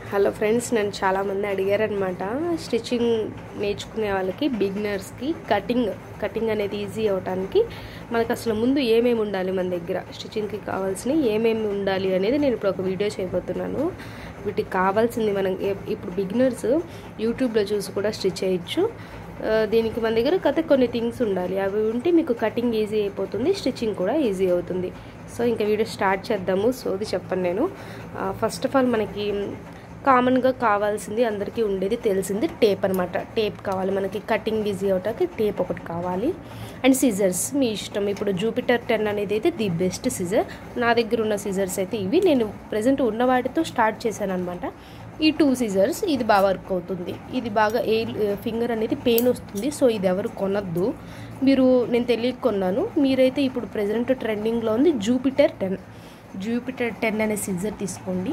hello friends నన్ను చాలామంది అడిగారనమాట stitching నేర్చుకునే వాళ్ళకి బిగినర్స్కి కటింగ్ కటింగ్ అనేది ఈజీ అవడానికి మనకు అసలు ముందు ఏమేమి ఉండాలి మన దగ్గర స్టిచ్చింగ్కి కావాల్సిన ఏమేమి ఉండాలి అనేది నేను ఇప్పుడు ఒక వీడియో చేయబోతున్నాను వీటికి కావాల్సింది మనం ఏ- ఇప్పుడు బిగినర్స్ యూట్యూబ్లో చూసి కూడా స్టిచ్ చేయొచ్చు ఆ, దీనికి మన దగ్గర కథ కొన్ని థింగ్స్ ఉండాలి అవి ఉంటే మీకు కటింగ్ ఈజీ అయిపోతుంది స్టిచ్చింగ్ కూడా ఈజీ అవుతుంది సో ఇంకా వీడియో స్టార్ట్ చేద్దాము సోది చెప్పను నేను ఫస్ట్ ఆఫ్ ఆల్ మనకి కామన్గా కావాల్సింది అందరికీ ఉండేది తెలిసింది టేప్ అనమాట టేప్ కావాలి మనకి కటింగ్ ఈజీ అవటానికి టేప్ ఒకటి కావాలి అండ్ సిజర్స్ మీ ఇష్టం ఇప్పుడు జూపిటర్ టెన్ అనేది అయితే ది బెస్ట్ సిజర్ నా దగ్గర ఉన్న సిజర్స్ అయితే ఇవి నేను ప్రజెంట్ ఉన్న వాటితో స్టార్ట్ చేశాను అనమాట ఈ టూ సిజర్స్ ఇది బాగా వర్క్ అవుతుంది ఇది బాగా ఏ ఫింగర్ అనేది పెయిన్ వస్తుంది సో ఇది ఎవరు కొనద్దు మీరు నేను తెలియక కొన్నాను మీరైతే ఇప్పుడు ప్రజెంట్ ట్రెండింగ్లో ఉంది జూపిటర్ టెన్ జూపిటర్ టెన్ అనే సిజర్ తీసుకోండి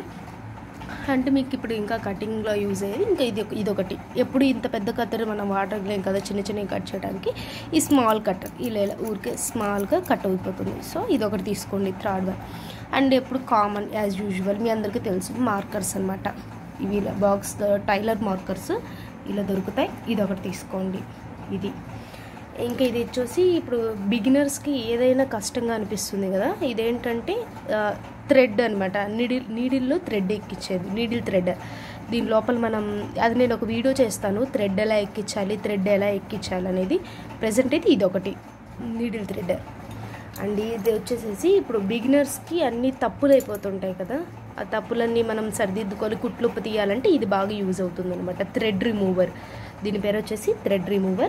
అంటే మీకు ఇప్పుడు ఇంకా కటింగ్లో యూజ్ అయ్యేది ఇంకా ఇది ఒక- ఇది ఒకటి ఎప్పుడు ఇంత పెద్ద కత్తెర మనం వాడలేం కదా చిన్న చిన్నవి కట్ చేయడానికి ఈ స్మాల్ కట్టర్ ఇలా ఇలా ఊరికే స్మాల్గా కట్ అయిపోతుంది సో ఇది ఒకటి తీసుకోండి థర్డ్ వన్ అండ్ ఎప్పుడు కామన్ యాజ్ యూజువల్ మీ అందరికీ తెలుసు మార్కర్స్ అనమాట ఇవి ఇలా బాక్స్ టైలర్ మార్కర్స్ ఇలా దొరుకుతాయి ఇది ఒకటి తీసుకోండి ఇది ఇంకా ఇది వచ్చేసి ఇప్పుడు బిగినర్స్కి ఏదైనా కష్టంగా అనిపిస్తుంది కదా ఇదేంటంటే థ్రెడ్ అనమాట నీడిల్ నీడిల్లో థ్రెడ్ ఎక్కించేది నీడిల్ థ్రెడ్ దీని లోపల మనం అది నేను ఒక వీడియో చేస్తాను థ్రెడ్ ఎలా ఎక్కించాలి థ్రెడ్ ఎలా ఎక్కించాలి అనేది ప్రజెంట్ అయితే ఇది ఒకటి నీడిల్ థ్రెడ్ అండ్ ఇది వచ్చేసేసి ఇప్పుడు బిగినర్స్కి అన్ని తప్పులు అయిపోతుంటాయి కదా ఆ తప్పులన్నీ మనం సరిదిద్దుకొని కుట్లుప్పు తీయాలంటే ఇది బాగా యూజ్ అవుతుంది అనమాట థ్రెడ్ రిమూవర్ దీని పేరు వచ్చేసి థ్రెడ్ రిమూవర్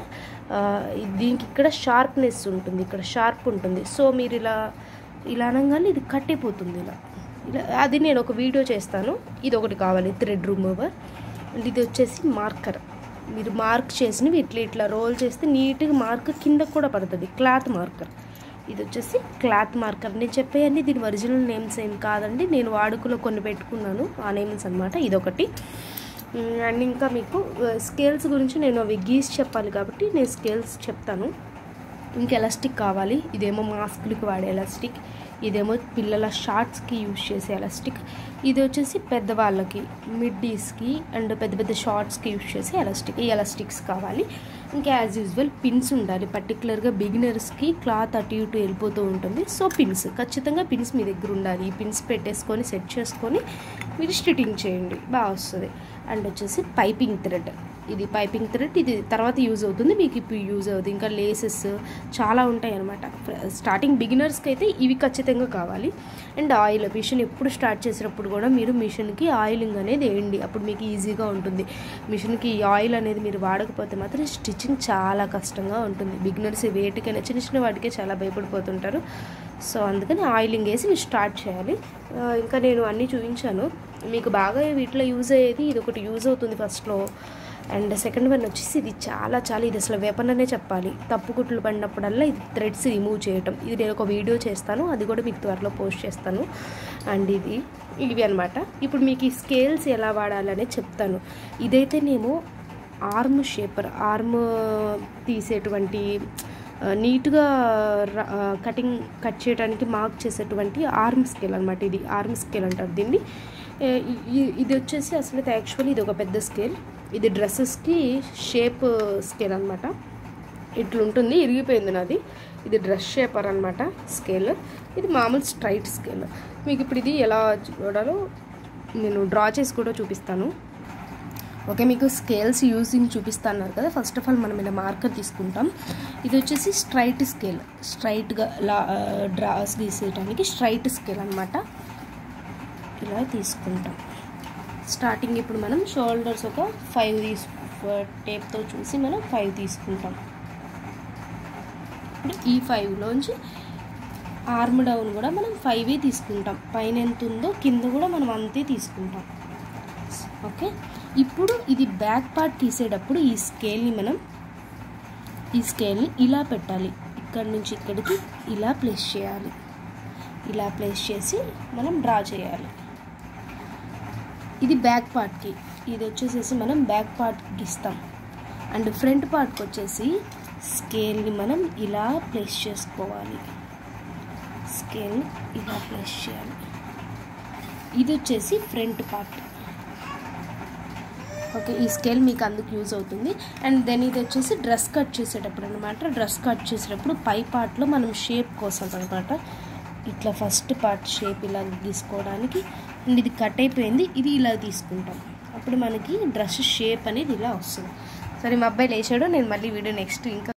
దీనికి ఇక్కడ షార్ప్నెస్ ఉంటుంది ఇక్కడ షార్ప్ ఉంటుంది సో మీరు ఇలా ఇలా అనగానే ఇది కట్టిపోతుంది ఇలా ఇలా అది నేను ఒక వీడియో చేస్తాను ఇది ఒకటి కావాలి థ్రెడ్ రిమూవర్ అండ్ ఇది వచ్చేసి మార్కర్ మీరు మార్క్ చేసినవి ఇట్లా ఇట్లా రోల్ చేస్తే నీట్గా మార్క్ కింద కూడా పడుతుంది క్లాత్ మార్కర్ ఇది వచ్చేసి క్లాత్ మార్కర్ నేను చెప్పేయండి దీని ఒరిజినల్ నేమ్స్ ఏం కాదండి నేను వాడుకలో కొన్ని పెట్టుకున్నాను ఆ నేమ్స్ అనమాట ఇదొకటి ఉమ్, అండ్ ఇంకా మీకు స్కేల్స్ గురించి నేను అవి గీసి చెప్పాలి కాబట్టి నేను స్కేల్స్ చెప్తాను ఇంకా ఎలాస్టిక్ కావాలి ఇదేమో మాస్క్లకి వాడే ఎలాస్టిక్ ఇదేమో పిల్లల షార్ట్స్కి యూజ్ చేసే ఎలాస్టిక్ ఇది వచ్చేసి పెద్దవాళ్ళకి మిడ్డీస్కి అండ్ పెద్ద పెద్ద షార్ట్స్కి యూజ్ చేసే ఎలాస్టిక్ ఈ ఎలాస్టిక్స్ కావాలి ఇంకా యాజ్ యూజువల్ పిన్స్ ఉండాలి పర్టికులర్గా బిగినర్స్కి క్లాత్ అటు ఇటు వెళ్ళిపోతూ ఉంటుంది సో పిన్స్ ఖచ్చితంగా పిన్స్ మీ దగ్గర ఉండాలి ఈ పిన్స్ పెట్టేసుకొని సెట్ చేసుకొని మీరు స్టిటింగ్ చేయండి బాగా వస్తుంది అండ్ వచ్చేసి పైపింగ్ థ్రెడ్ ఇది పైపింగ్ థ్రెడ్ ఇది తర్వాత యూజ్ అవుతుంది మీకు ఇప్పుడు యూజ్ అవుతుంది ఇంకా లేసెస్ చాలా ఉంటాయి అనమాట స్టార్టింగ్ బిగినర్స్కి అయితే ఇవి ఖచ్చితంగా కావాలి అండ్ ఆయిల్ మిషన్ ఎప్పుడు స్టార్ట్ చేసినప్పుడు కూడా మీరు మిషన్కి ఆయిలింగ్ అనేది వేయండి అప్పుడు మీకు ఈజీగా ఉంటుంది మిషన్కి ఈ ఆయిల్ అనేది మీరు వాడకపోతే మాత్రం స్టిచ్చింగ్ చాలా కష్టంగా ఉంటుంది బిగినర్స్ వేటికైనా చిన్న చిన్న వాటికే చాలా భయపడిపోతుంటారు సో అందుకని ఆయిలింగ్ వేసి మీరు స్టార్ట్ చేయాలి ఆ, ఇంకా నేను అన్నీ చూపించాను మీకు బాగా వీటిలో యూజ్ అయ్యేది ఇది ఒకటి యూజ్ అవుతుంది ఫస్ట్లో అండ్ సెకండ్ వన్ వచ్చేసి ఇది చాలా చాలా ఇది అసలు వెపన్ అనే చెప్పాలి తప్పు కుట్లు పడినప్పుడల్లా ఇది థ్రెడ్స్ రిమూవ్ చేయటం ఇది నేను ఒక వీడియో చేస్తాను అది కూడా మీకు త్వరలో పోస్ట్ చేస్తాను అండ్ ఇది ఇవి అనమాట ఇప్పుడు మీకు ఈ స్కేల్స్ ఎలా వాడాలనే చెప్తాను ఇదైతే నేను ఆర్మ్ షేపర్ ఆర్మ్ తీసేటువంటి ఆ, నీట్గా ర- ఆ, కటింగ్ కట్ చేయడానికి మార్క్ చేసేటువంటి ఆర్మ్ స్కేల్ అనమాట ఇది ఆర్మ్ స్కేల్ అంటారు దీన్ని ఏ, ఇ- ఇది వచ్చేసి అసలు యాక్చువల్లీ ఇది ఒక పెద్ద స్కేల్ ఇది డ్రెస్సెస్కి షేప్ స్కేల్ అనమాట ఇట్లుంటుంది ఇరిగిపోయింది నాది ఇది డ్రెస్ షేపర్ అనమాట స్కేల్ ఇది మామూలు స్ట్రైట్ స్కేల్ మీకు ఇప్పుడు ఇది ఎలా చూడాలో నేను డ్రా చేసి కూడా చూపిస్తాను ఓకే మీకు స్కేల్స్ యూజింగ్ చూపిస్తాన్నారు కదా ఫస్ట్ ఆఫ్ ఆల్ మనం ఇలా మార్కర్ తీసుకుంటాం ఇది వచ్చేసి స్ట్రైట్ స్కేల్ స్ట్రైట్గా లా డ్రాస్ గీసేయడానికి స్ట్రైట్ స్కేల్ అనమాట ఇలా తీసుకుంటాం స్టార్టింగ్ ఇప్పుడు మనం షోల్డర్స్ ఒక ఫైవ్ తీసు టేప్తో చూసి మనం ఫైవ్ తీసుకుంటాం ఇప్పుడు ఈ ఫైవ్లోంచి ఆర్మ్ డౌన్ కూడా మనం ఫైవ్ తీసుకుంటాం పైన ఎంత ఉందో కింద కూడా మనం అంతే తీసుకుంటాం ఓకే ఇప్పుడు ఇది బ్యాక్ పార్ట్ తీసేటప్పుడు ఈ స్కేల్ని మనం ఈ స్కేల్ని ఇలా పెట్టాలి ఇక్కడ నుంచి ఇక్కడికి ఇలా ప్లేస్ చేయాలి ఇలా ప్లేస్ చేసి మనం డ్రా చేయాలి ఇది బ్యాక్ పార్ట్కి ఇది వచ్చేసేసి మనం బ్యాక్ పార్ట్కి ఇస్తాం అండ్ ఫ్రంట్ పార్ట్కి వచ్చేసి స్కేల్ని మనం ఇలా ప్లేస్ చేసుకోవాలి స్కేల్ని ఇలా ప్లేస్ చేయాలి ఇది వచ్చేసి ఫ్రంట్ పార్ట్ ఓకే ఈ స్కేల్ మీకు అందుకు యూజ్ అవుతుంది అండ్ దెన్ ఇది వచ్చేసి డ్రెస్ కట్ చేసేటప్పుడు అనమాట డ్రెస్ కట్ చేసేటప్పుడు పై పార్ట్లో మనం షేప్ కోసం అనమాట ఇట్లా ఫస్ట్ పార్ట్ షేప్ ఇలా తీసుకోవడానికి అండ్ ఇది కట్ అయిపోయింది ఇది ఇలా తీసుకుంటాం అప్పుడు మనకి డ్రెస్ షేప్ అనేది ఇలా వస్తుంది సరే మా అబ్బాయి లేచాడు నేను మళ్ళీ వీడియో నెక్స్ట్ ఇంకా